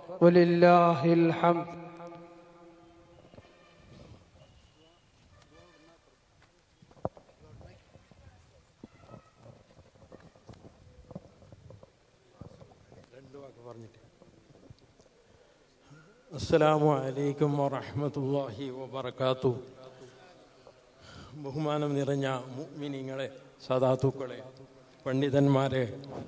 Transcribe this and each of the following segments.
ولله الحمد അസ്സലാമു അലൈക്കും വറഹ്മത്തുള്ളാഹി വബറകാത്തു ബഹുമാനം നിറഞ്ഞ മുഅ്മിനീങ്ങളെ സദാത്തുക്കളെ പണ്ഡിതന്മാരെ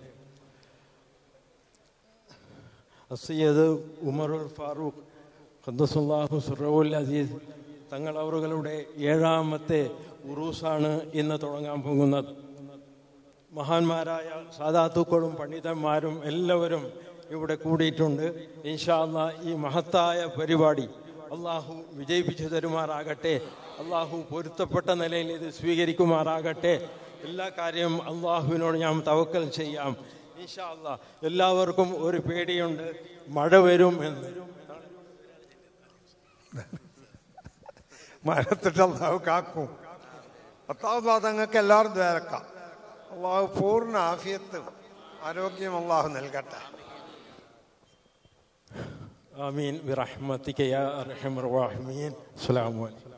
അസയ്യദ് ഉമറുൽ ഫാറൂഖ് ഖദ്ദസുല്ലാഹു സുറവുൽ അസീസ് തങ്ങൾ അവറുകളുടെ ഏഴാമത്തെ ഉറൂസാണ് ഇന്ന് തുടങ്ങാൻ പോകുന്നത് മഹാന്മാരായ സാധാത്തുക്കളും പണ്ഡിതന്മാരും എല്ലാവരും ഇവിടെ കൂടിയിട്ടുണ്ട് ഇൻഷാല്ല ഈ മഹത്തായ പരിപാടി അള്ളാഹു വിജയിപ്പിച്ചു തരുമാറാകട്ടെ അള്ളാഹു പൊരുത്തപ്പെട്ട നിലയിൽ ഇത് സ്വീകരിക്കുമാറാകട്ടെ എല്ലാ കാര്യവും അള്ളാഹുവിനോട് ഞാൻ തവക്കൽ ചെയ്യാം ഇൻഷാല്ല എല്ലാവർക്കും ഒരു പേടിയുണ്ട് മഴ വരും എന്ന് മരത്തിട്ട് അള്ളാഹു കാക്കും പത്താമത് അതങ്ങൾക്ക് എല്ലാവരും ദ്വാരക്കാം അള്ളാഹു പൂർണ്ണ ആഫിയത്തും ആരോഗ്യം അള്ളാഹു നൽകട്ടെ ആമീൻ ബിറഹ്മത്തിക യാ അർഹമർ റഹീമീൻ അസ്സലാമു അലൈക്കും